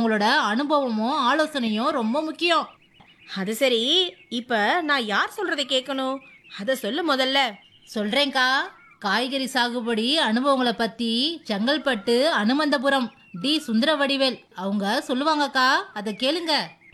அவங்களோட அனுபவமும் ஆலோசனையும் ரொம்ப முக்கியம் அது சரி இப்ப நான் யார் சொல்றதை கேட்கணும் அத சொல்லு முதல்ல சொல்றேன்க்கா காய்கறி சாகுபடி அனுபவங்களை பத்தி செங்கல்பட்டு அனுமந்தபுரம் டி சுந்தரவடிவேல் அவங்க சொல்லுவாங்கக்கா அதை கேளுங்க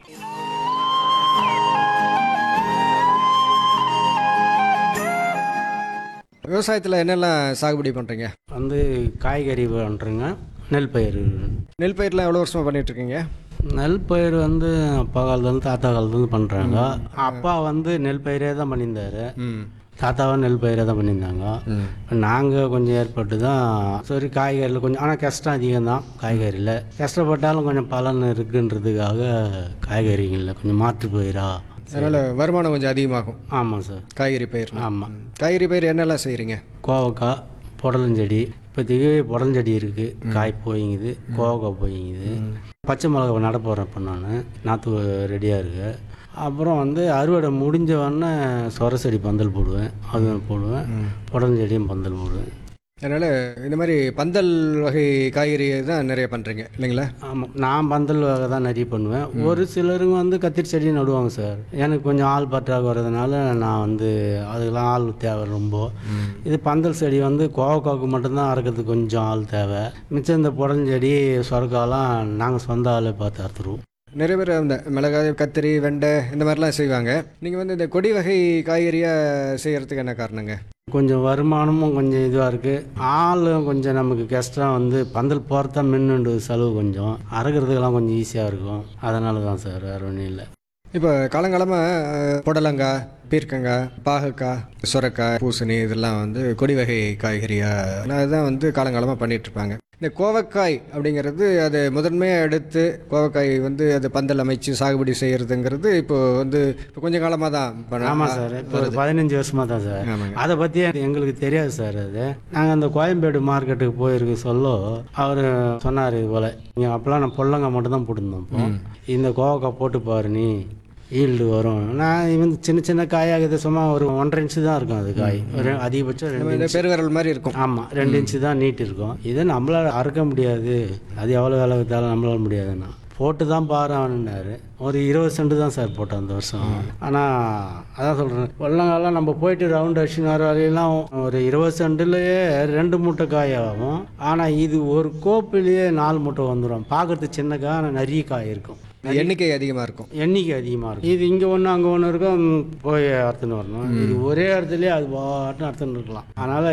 விவசாயத்தில் என்னெல்லாம் சாகுபடி பண்ணுறீங்க வந்து காய்கறி பண்ணுறேங்க நெல் பயிர் நெல் பயிரெலாம் எவ்வளோ வருஷமாக பண்ணிகிட்ருக்கீங்க நெல் பயிர் வந்து அப்பா காலத்துலேருந்து தாத்தா காலத்துலேருந்து பண்ணுறாங்க அப்பா வந்து நெல் பயிரே தான் பண்ணியிருந்தாரு ம் தாத்தாவும் நெல் பயிரே தான் பண்ணியிருந்தாங்க நாங்கள் கொஞ்சம் ஏற்பட்டு தான் சரி காய்கறியில் கொஞ்சம் ஆனால் கஷ்டம் அதிகம் தான் காய்கறியில் கஷ்டப்பட்டாலும் கொஞ்சம் பலன் இருக்குன்றதுக்காக காய்கறிகளில் கொஞ்சம் மாற்று பயிரா அதனால் வருமானம் கொஞ்சம் அதிகமாகும் ஆமாம் சார் காய்கறி பயிர் ஆமாம் காய்கறி பயிர் என்னெல்லாம் செய்கிறீங்க கோவக்காய் புடலஞ்செடி இப்போதைக்கு புடலஞ்செடி இருக்குது காய் போயிங்குது கோவக்காய் போயிங்குது பச்சை மிளகா நட போகிறேன் இப்போ நான் நாற்று ரெடியாக இருக்கு அப்புறம் வந்து அறுவடை முடிஞ்ச உடனே சொர செடி பந்தல் போடுவேன் அது போடுவேன் புடலஞ்செடியும் பந்தல் போடுவேன் அதனால் இந்த மாதிரி பந்தல் வகை காய்கறி தான் நிறைய பண்ணுறீங்க இல்லைங்களா ஆமாம் நான் பந்தல் வகை தான் நிறைய பண்ணுவேன் ஒரு சிலருங்க வந்து கத்திரி செடி நடுவாங்க சார் எனக்கு கொஞ்சம் ஆள் பற்றாக வர்றதுனால நான் வந்து அதுக்கெல்லாம் ஆள் தேவை ரொம்ப இது பந்தல் செடி வந்து கோவக்காவுக்கு மட்டும்தான் அறுக்கிறதுக்கு கொஞ்சம் ஆள் தேவை மிச்சம் இந்த புடஞ்செடி சொரக்காலாம் நாங்கள் சொந்த ஆளே பார்த்து அறுத்துருவோம் நிறைய பேர் அந்த மிளகாய் கத்திரி வெண்டை இந்த மாதிரிலாம் செய்வாங்க நீங்கள் வந்து இந்த கொடி வகை காய்கறியாக செய்கிறதுக்கு என்ன காரணங்க கொஞ்சம் வருமானமும் கொஞ்சம் இதுவாக இருக்குது ஆளும் கொஞ்சம் நமக்கு கஷ்டம் வந்து பந்தல் போகிறதா மின்னுண்டு செலவு கொஞ்சம் அறுக்கிறதுக்கெல்லாம் கொஞ்சம் ஈஸியாக இருக்கும் அதனால தான் சார் வேறு ஒன்றும் இல்லை இப்போ காலங்காலமாக புடலங்காய் பீர்க்கங்காய் பாகக்காய் சுரக்காய் பூசணி இதெல்லாம் வந்து கொடி வகை காய்கறியாக அதுதான் வந்து காலங்காலமாக பண்ணிட்டு இருப்பாங்க இந்த கோவக்காய் அப்படிங்கிறது அது முதன்மையாக எடுத்து கோவக்காய் வந்து அது பந்தல் அமைச்சு சாகுபடி செய்கிறதுங்கிறது இப்போ வந்து இப்போ கொஞ்சம் காலமாக தான் பண்ண- ஆமாம் சார் இப்போ ஒரு பதினஞ்சு வருஷமாக தான் சார் ஆமாங்க அதை பற்றி எங்களுக்கு தெரியாது சார் அது நாங்கள் அந்த கோயம்பேடு மார்க்கெட்டுக்கு போயிருக்க சொல்ல அவர் சொன்னார் இது போல் நீங்கள் அப்போலாம் நான் பொல்லங்காய் மட்டும் தான் போட்டுருந்தோம் இப்போ இந்த கோவக்காய் போட்டு பாரு நீ ஈல்டு வரும் நான் இவன் சின்ன சின்ன காயாகுது சும்மா ஒரு ஒன்றரை இன்ச்சு தான் இருக்கும் அது காய் ஒரு அதிகபட்சம் ரெண்டு இந்த பெருவிரல் மாதிரி இருக்கும் ஆமாம் ரெண்டு இன்ச்சு தான் நீட் இருக்கும் இதை நம்மளால் அறுக்க முடியாது அது எவ்வளோ வேலை வித்தாலும் நம்மளால முடியாதுண்ணா போட்டு தான் பாரு அவனுன்னாரு ஒரு இருபது சென்ட் தான் சார் போட்டோம் அந்த வருஷம் ஆனால் அதான் சொல்கிறேன் வெள்ளங்காலம் நம்ம போயிட்டு ரவுண்ட் அடிச்சுன்னு வர வரையெல்லாம் ஒரு இருபது சென்ட்லேயே ரெண்டு மூட்டை காய் ஆகும் ஆனால் இது ஒரு கோப்பிலேயே நாலு மூட்டை வந்துடும் பார்க்கறதுக்கு சின்ன காய் ஆனால் நிறைய காய் இருக்கும் எண்ணிக்கை அதிகமாக இருக்கும் எண்ணிக்கை அதிகமாக இருக்கும் இது இங்கே ஒன்று அங்கே ஒன்று இருக்கும் போய் அறுத்துன்னு வரணும் இது ஒரே இடத்துலயே அது பாட்டுன்னு அறுத்துன்னு இருக்கலாம் அதனால்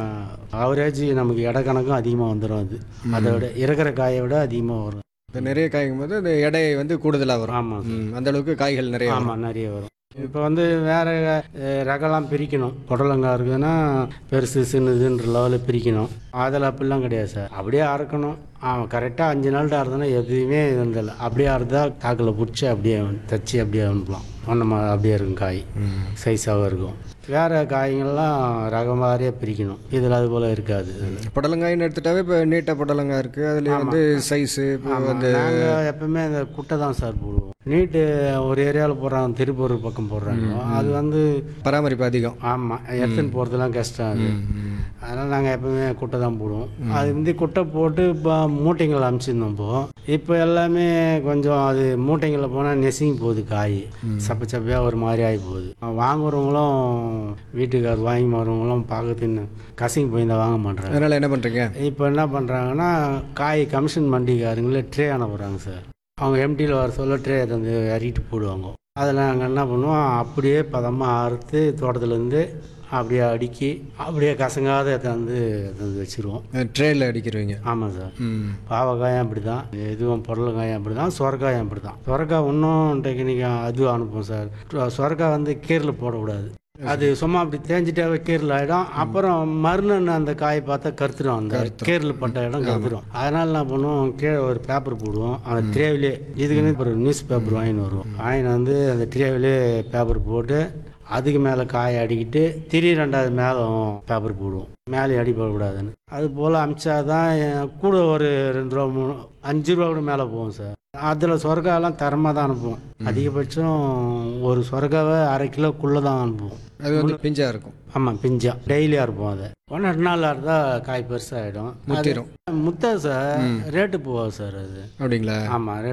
அவரேஜ் நமக்கு இட கணக்கும் அதிகமாக வந்துடும் அது அதை விட இருக்கிற காயை விட அதிகமாக வரும் இப்போ நிறைய காய்க்கும் போது இந்த எடை வந்து கூடுதலாக வரும் ஆமாம் ம், அந்த அளவுக்கு காய்கள் நிறைய வரும். ஆமாம் நிறைய வரும் இப்போ வந்து வேறு ரகம்லாம் பிரிக்கணும் புடலங்காய் இருக்குதுன்னா பெருசு சின்னதுன்ற லெவலில் பிரிக்கணும் அதில் அப்படிலாம் கிடையாது சார் அப்படியே அறுக்கணும் ஆமாம் கரெக்டாக அஞ்சு நாள்கிட்ட அறுத்தனா எதுவுமே இது இல்லை அப்படியே அறுத்தா தாக்கில் பிடிச்சி அப்படியே தச்சு அப்படியே அனுப்பலாம் அந்த அப்படியே இருக்கும் காய் சைஸாகவும் இருக்கும் வேறு காய்கள்லாம் ரகம் மாதிரியே பிரிக்கணும் இதில் அது போல் இருக்காது இதில் புடலங்காய்னு எடுத்துட்டாவே இப்போ நீட்ட புடலங்காய் இருக்குது அதுலேயே வந்து சைஸு இப்போ வந்து நாங்கள் எப்பவுமே இந்த குட்டை தான் சார் போடுவோம் நீட்டு ஒரு ஏரியாவில் போடுறாங்க திருப்பூர் பக்கம் போடுறாங்க அது வந்து பராமரிப்பு அதிகம் ஆமாம் எடுத்துன்னு போகிறதுலாம் கஷ்டம் அது அதனால் நாங்கள் எப்பவுமே குட்டை தான் போடுவோம் அது வந்து குட்டை போட்டு இப்போ மூட்டைங்கள் அனுப்பிச்சிருந்தோம் இப்போ இப்போ எல்லாமே கொஞ்சம் அது மூட்டைங்களில் போனால் நெசுங்கி போகுது காய் சப்ப சப்பையாக ஒரு மாதிரி ஆகி போகுது வாங்குறவங்களும் வீட்டுக்கார் வாங்கி வரவங்களும் பார்க்கறதுன்னு கசிங்க போய் தான் வாங்க மாட்றாங்க அதனால் என்ன பண்ணுறீங்க இப்போ என்ன பண்ணுறாங்கன்னா காய் கமிஷன் மண்டிக்காரங்களே ட்ரே அனுப்புகிறாங்க சார் அவங்க எம்டியில் வர சொல்ல ட்ரே தந்து இறக்கிட்டு போடுவாங்க அதில் நாங்கள் என்ன பண்ணுவோம் அப்படியே பதமாக அறுத்து தோட்டத்துலேருந்து அப்படியே அடுக்கி அப்படியே கசங்காத தந்து தந்து வச்சுருவோம் ட்ரேயில் அடிக்கிறவங்க ஆமாம் சார் ம் பாவக்காயும் அப்படி தான் எதுவும் பொருளங்காயும் அப்படி தான் சொரக்காயும் அப்படி தான் சொரக்காய் இன்னும் டெக்னிக்காக அது அனுப்புவோம் சார் சொரக்காய் வந்து கீரில் போடக்கூடாது அது சும்மா அப்படி தேஞ்சிட்டாவே கீரில் ஆகிடும் அப்புறம் மறுநாள் அந்த காயை பார்த்தா கருத்துடும் அந்த கீரில் பட்ட இடம் கருத்துடும் அதனால என்ன பண்ணுவோம் கீழே ஒரு பேப்பர் போடுவோம் அந்த ட்ரேவிலே இதுக்குன்னு ஒரு நியூஸ் பேப்பர் வாங்கின்னு வருவோம் வாங்கின்னு வந்து அந்த ட்ரேவிலே பேப்பர் போட்டு அதுக்கு மேலே காயை அடிக்கிட்டு திரி ரெண்டாவது மேலே பேப்பர் போடுவோம் மேலே அடிப்படக்கூடாதுன்னு அது போல் அமிச்சாதான் என் கூட ஒரு ரெண்டு ரூபா மூணு அஞ்சு ரூபா கூட மேலே போகும் சார் அதில் சொரக்காயெல்லாம் தரமாக தான் அனுப்புவோம் அதிகபட்சம் ஒரு சொரக்காவை அரை கிலோக்குள்ளே தான் அனுப்புவோம் அது வந்து பிஞ்சாக இருக்கும் ஆமாம் பிஞ்சா டெய்லி அறுப்போம் அதை ஒன்று ரெண்டு நாள் அறுத்தா காய் பெருசாகிடும் முத்திரும் முத்தா சார் ரேட்டு போகாது சார் அது அப்படிங்களா ஆமாம்